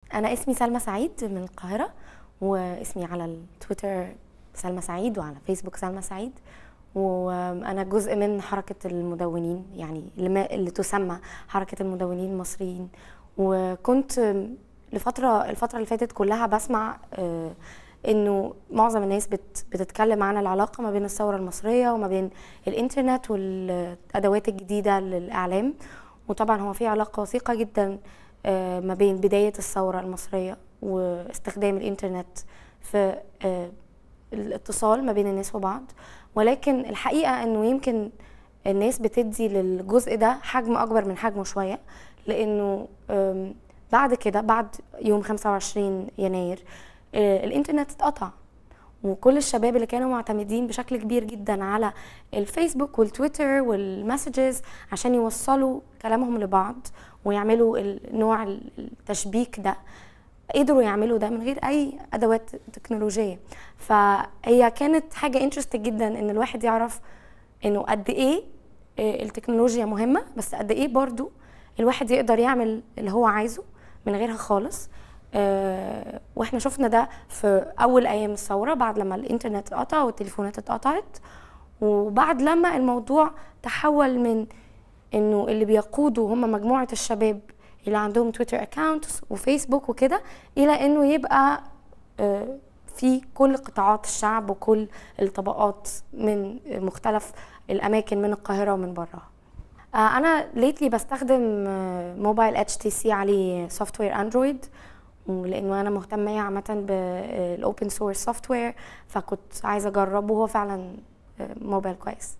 انا اسمي سلمى سعيد من القاهره واسمي على التويتر سلمى سعيد وعلى فيسبوك سلمى سعيد وانا جزء من حركه المدونين يعني اللي, ما اللي تسمى حركه المدونين المصريين وكنت لفتره الفتره اللي فاتت كلها بسمع آه، انه معظم الناس بت بتتكلم عن العلاقه ما بين الثوره المصريه وما بين الانترنت والادوات الجديده للاعلام وطبعا هو في علاقه وثيقه جدا آه، ما بين بدايه الثوره المصريه واستخدام الانترنت في آه، الاتصال ما بين الناس وبعض ولكن الحقيقه انه يمكن الناس بتدي للجزء ده حجم اكبر من حجمه شويه لانه آم، بعد كده بعد يوم 25 يناير آه، الانترنت اتقطع وكل الشباب اللي كانوا معتمدين بشكل كبير جدا على الفيسبوك والتويتر والمسجز عشان يوصلوا كلامهم لبعض ويعملوا النوع التشبيك ده قدروا يعملوا ده من غير اي ادوات تكنولوجيه فهي كانت حاجه انترستنج جدا ان الواحد يعرف انه قد ايه آه، التكنولوجيا مهمه بس قد ايه برضو الواحد يقدر يعمل اللي هو عايزه من غيرها خالص آه، واحنا شفنا ده في اول ايام الثوره بعد لما الانترنت اتقطع والتليفونات اتقطعت وبعد لما الموضوع تحول من انه اللي بيقودوا هم مجموعه الشباب اللي عندهم تويتر اكاونتس وفيسبوك وكده الى انه يبقى آه، في كل قطاعات الشعب وكل الطبقات من مختلف الاماكن من القاهره ومن براها آه، انا ليتلي بستخدم آه، موبايل اتش تي سي عليه سوفت وير اندرويد ولانه انا مهتمه عامه بالاوبن سورس سوفت وير فكنت عايزه اجربه وهو فعلا آه، موبايل كويس